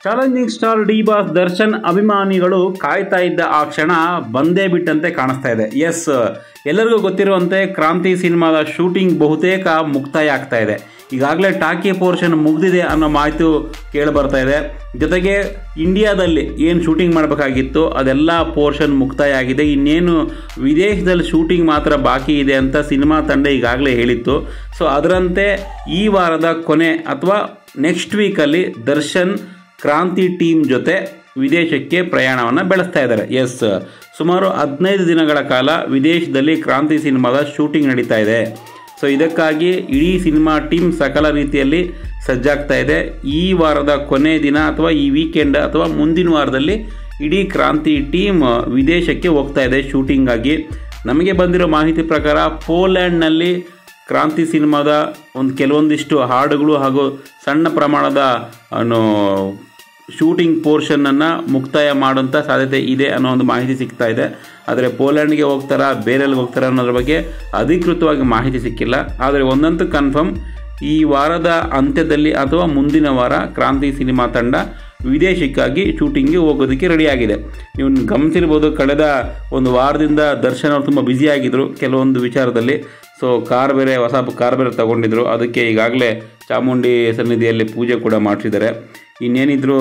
challenging star D boss Darshan ಅಭಿಮಾನಿಗಳು ಕಾಯ್ತಾ ಇದ್ದ ಆ ಕ್ಷಣ ಬಂದೇ ಬಿಟ್ಟಂತೆ ಕಾಣಿಸ್ತಾ ಇದೆ ಎಸ್ ಎಲ್ಲರಿಗೂ ಗೊತ್ತಿರುವಂತೆ ಕ್ರಾಂತಿ ಸಿನಿಮಾದ ಶೂಟಿಂಗ್ ಬಹುತೇಕ ಮುಕ್ತಾಯ ಆಗ್ತಾ ಇದೆ ಈಗಾಗಲೇ ಟಾಕಿ ಪೋರ್ಷನ್ ಮುಗ್ದಿದೆ ಅನ್ನೋ ಮಾಹಿತಿ ಕೇಳಿ ಬರ್ತಾ ಇದೆ ಜೊತೆಗೆ ಇಂಡಿಯಾದಲ್ಲಿ ಏನು ಶೂಟಿಂಗ್ ಮಾಡಬೇಕಾಗಿತ್ತು ಅದೆಲ್ಲ ಪೋರ್ಷನ್ ಮುಕ್ತಾಯ ಆಗಿದೆ ಇನ್ನೇನು ವಿದೇಶದಲ್ಲಿ ಶೂಟಿಂಗ್ ಮಾತ್ರ ಬಾಕಿ ಇದೆ ಅಂತ ಸಿನಿಮಾ ತಂಡ ಈಗಾಗಲೇ ಹೇಳಿತ್ತು ಸೊ ಅದರಂತೆ ಈ ವಾರದ ಕೊನೆ ಅಥವಾ ನೆಕ್ಸ್ಟ್ ವೀಕಲ್ಲಿ ದರ್ಶನ್ ಕ್ರಾಂತಿ ಟೀಮ್ ಜೊತೆ ವಿದೇಶಕ್ಕೆ ಪ್ರಯಾಣವನ್ನು ಬೆಳೆಸ್ತಾ ಇದ್ದಾರೆ ಎಸ್ ಸುಮಾರು ಹದಿನೈದು ದಿನಗಳ ಕಾಲ ವಿದೇಶದಲ್ಲಿ ಕ್ರಾಂತಿ ಸಿನಿಮಾದ ಶೂಟಿಂಗ್ ನಡೀತಾ ಇದೆ ಸೊ ಇದಕ್ಕಾಗಿ ಇಡೀ ಸಿನಿಮಾ ಟೀಮ್ ಸಕಲ ರೀತಿಯಲ್ಲಿ ಸಜ್ಜಾಗ್ತಾ ಇದೆ ಈ ವಾರದ ಕೊನೆ ದಿನ ಅಥವಾ ಈ ವೀಕೆಂಡ್ ಅಥವಾ ಮುಂದಿನ ವಾರದಲ್ಲಿ ಇಡೀ ಕ್ರಾಂತಿ ಟೀಮ್ ವಿದೇಶಕ್ಕೆ ಹೋಗ್ತಾ ಇದೆ ಶೂಟಿಂಗಾಗಿ ನಮಗೆ ಬಂದಿರೋ ಮಾಹಿತಿ ಪ್ರಕಾರ ಪೋಲ್ಯಾಂಡ್ನಲ್ಲಿ ಕ್ರಾಂತಿ ಸಿನಿಮಾದ ಒಂದು ಕೆಲವೊಂದಿಷ್ಟು ಹಾಡುಗಳು ಹಾಗೂ ಸಣ್ಣ ಪ್ರಮಾಣದ ಏನು ಶೂಟಿಂಗ್ ಪೋರ್ಷನನ್ನು ಮುಕ್ತಾಯ ಮಾಡುವಂಥ ಸಾಧ್ಯತೆ ಇದೆ ಅನ್ನೋ ಒಂದು ಮಾಹಿತಿ ಸಿಗ್ತಾ ಇದೆ ಆದರೆ ಪೋಲ್ಯಾಂಡ್ಗೆ ಹೋಗ್ತಾರಾ ಬೇರೆಲ್ಲಿ ಹೋಗ್ತಾರಾ ಅನ್ನೋದ್ರ ಬಗ್ಗೆ ಅಧಿಕೃತವಾಗಿ ಮಾಹಿತಿ ಸಿಕ್ಕಿಲ್ಲ ಆದರೆ ಒಂದಂತೂ ಕನ್ಫರ್ಮ್ ಈ ವಾರದ ಅಂತ್ಯದಲ್ಲಿ ಅಥವಾ ಮುಂದಿನ ವಾರ ಕ್ರಾಂತಿ ಸಿನಿಮಾ ತಂಡ ವಿದೇಶಕ್ಕಾಗಿ ಶೂಟಿಂಗ್ಗೆ ಹೋಗೋದಕ್ಕೆ ರೆಡಿಯಾಗಿದೆ ನೀವು ಗಮನಿಸಿರ್ಬೋದು ಕಳೆದ ಒಂದು ವಾರದಿಂದ ದರ್ಶನ್ ಅವರು ತುಂಬ ಬ್ಯುಸಿಯಾಗಿದ್ದರು ಕೆಲವೊಂದು ವಿಚಾರದಲ್ಲಿ ಸೊ ಕಾರ್ ಬೇರೆ ಹೊಸ ಕಾರ್ ಬೇರೆ ತಗೊಂಡಿದ್ರು ಅದಕ್ಕೆ ಈಗಾಗಲೇ ಚಾಮುಂಡಿ ಸನ್ನಿಧಿಯಲ್ಲಿ ಪೂಜೆ ಕೂಡ ಮಾಡಿಸಿದ್ದಾರೆ ಇನ್ನೇನಿದ್ರು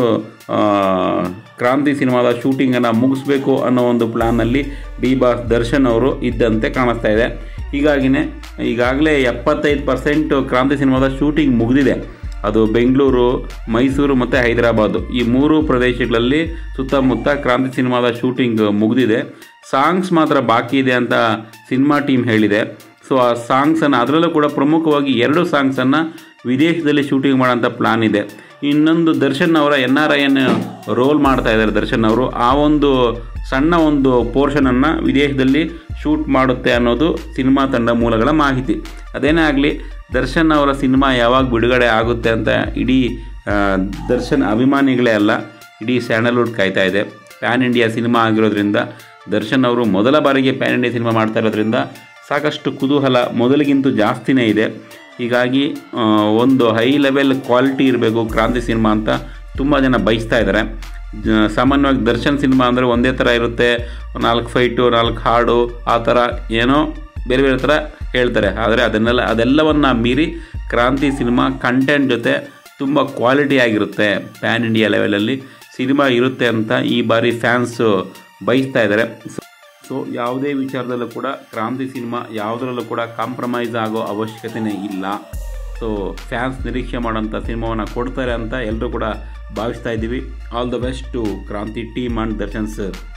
ಕ್ರಾಂತಿ ಸಿನಿಮಾದ ಶೂಟಿಂಗನ್ನು ಮುಗಿಸ್ಬೇಕು ಅನ್ನೋ ಒಂದು ಪ್ಲ್ಯಾನಲ್ಲಿ ಡಿ ಬಾಸ್ ದರ್ಶನ್ ಅವರು ಇದ್ದಂತೆ ಕಾಣಿಸ್ತಾ ಇದೆ ಹೀಗಾಗಿನೇ ಈಗಾಗಲೇ ಎಪ್ಪತ್ತೈದು ಪರ್ಸೆಂಟ್ ಕ್ರಾಂತಿ ಸಿನಿಮಾದ ಶೂಟಿಂಗ್ ಮುಗಿದಿದೆ ಅದು ಬೆಂಗಳೂರು ಮೈಸೂರು ಮತ್ತು ಹೈದರಾಬಾದು ಈ ಮೂರು ಪ್ರದೇಶಗಳಲ್ಲಿ ಸುತ್ತಮುತ್ತ ಕ್ರಾಂತಿ ಸಿನಿಮಾದ ಶೂಟಿಂಗ್ ಮುಗಿದಿದೆ ಸಾಂಗ್ಸ್ ಮಾತ್ರ ಬಾಕಿ ಇದೆ ಅಂತ ಸಿನಿಮಾ ಟೀಮ್ ಹೇಳಿದೆ ಸೊ ಆ ಸಾಂಗ್ಸನ್ನು ಅದರಲ್ಲೂ ಕೂಡ ಪ್ರಮುಖವಾಗಿ ಎರಡು ಸಾಂಗ್ಸನ್ನು ವಿದೇಶದಲ್ಲಿ ಶೂಟಿಂಗ್ ಮಾಡೋಂಥ ಪ್ಲಾನ್ ಇದೆ ಇನ್ನೊಂದು ದರ್ಶನ್ ಅವರ ಎನ್ ಆರ್ ಐಯನ್ನು ರೋಲ್ ಮಾಡ್ತಾ ಇದ್ದಾರೆ ದರ್ಶನ್ ಅವರು ಆ ಒಂದು ಸಣ್ಣ ಒಂದು ಪೋರ್ಷನನ್ನು ವಿದೇಶದಲ್ಲಿ ಶೂಟ್ ಮಾಡುತ್ತೆ ಅನ್ನೋದು ಸಿನಿಮಾ ತಂಡ ಮೂಲಗಳ ಮಾಹಿತಿ ಅದೇನೇ ಆಗಲಿ ದರ್ಶನ್ ಅವರ ಸಿನಿಮಾ ಯಾವಾಗ ಬಿಡುಗಡೆ ಆಗುತ್ತೆ ಅಂತ ಇಡೀ ಆ, ದರ್ಶನ್ ಅಭಿಮಾನಿಗಳೇ ಅಲ್ಲ ಇಡೀ ಸ್ಯಾಂಡಲ್ವುಡ್ ಕಾಯ್ತಾ ಇದೆ ಪ್ಯಾನ್ ಇಂಡಿಯಾ ಸಿನಿಮಾ ಆಗಿರೋದ್ರಿಂದ ದರ್ಶನ್ ಅವರು ಮೊದಲ ಬಾರಿಗೆ ಪ್ಯಾನ್ ಇಂಡಿಯಾ ಸಿನಿಮಾ ಮಾಡ್ತಾ ಇರೋದ್ರಿಂದ ಸಾಕಷ್ಟು ಕುತೂಹಲ ಮೊದಲಿಗಿಂತ ಜಾಸ್ತಿನೇ ಇದೆ ಹೀಗಾಗಿ ಆ, ಒಂದು ಹೈ ಲೆವೆಲ್ ಕ್ವಾಲಿಟಿ ಇರಬೇಕು ಕ್ರಾಂತಿ ಸಿನಿಮಾ ಅಂತ ತುಂಬ ಜನ ಬಯಸ್ತಾ ಇದ್ದಾರೆ ಜ- ಸಾಮಾನ್ಯವಾಗಿ ದರ್ಶನ್ ಸಿನಿಮಾ ಅಂದರೆ ಒಂದೇ ಥರ ಇರುತ್ತೆ ನಾಲ್ಕು ಫೈಟು ನಾಲ್ಕು ಹಾಡು ಆ ಥರ ಏನೋ ಬೇರೆ ಬೇರೆ ಥರ ಹೇಳ್ತಾರೆ ಆದರೆ ಅದನ್ನೆಲ್ಲ ಅದೆಲ್ಲವನ್ನು ಮೀರಿ ಕ್ರಾಂತಿ ಸಿನಿಮಾ ಕಂಟೆಂಟ್ ಜೊತೆ ತುಂಬ ಕ್ವಾಲಿಟಿ ಆಗಿರುತ್ತೆ ಪ್ಯಾನ್ ಇಂಡಿಯಾ ಲೆವೆಲಲ್ಲಿ ಸಿನಿಮಾ ಇರುತ್ತೆ ಅಂತ ಈ ಬಾರಿ ಫ್ಯಾನ್ಸು ಬಯಸ್ತಾ ಇದ್ದಾರೆ ಸೊ ಯಾವುದೇ ವಿಚಾರದಲ್ಲೂ ಕೂಡ ಕ್ರಾಂತಿ ಸಿನಿಮಾ ಯಾವುದರಲ್ಲೂ ಕೂಡ ಕಾಂಪ್ರಮೈಸ್ ಆಗೋ ಅವಶ್ಯಕತೆನೇ ಇಲ್ಲ ಸೊ ಫ್ಯಾನ್ಸ್ ನಿರೀಕ್ಷೆ ಮಾಡೋಂಥ ಸಿನಿಮಾವನ್ನು ಕೊಡ್ತಾರೆ ಅಂತ ಎಲ್ಲರೂ ಕೂಡ ಭಾವಿಸ್ತಾ ಇದ್ದೀವಿ all the best to Kranti team and Darshan sir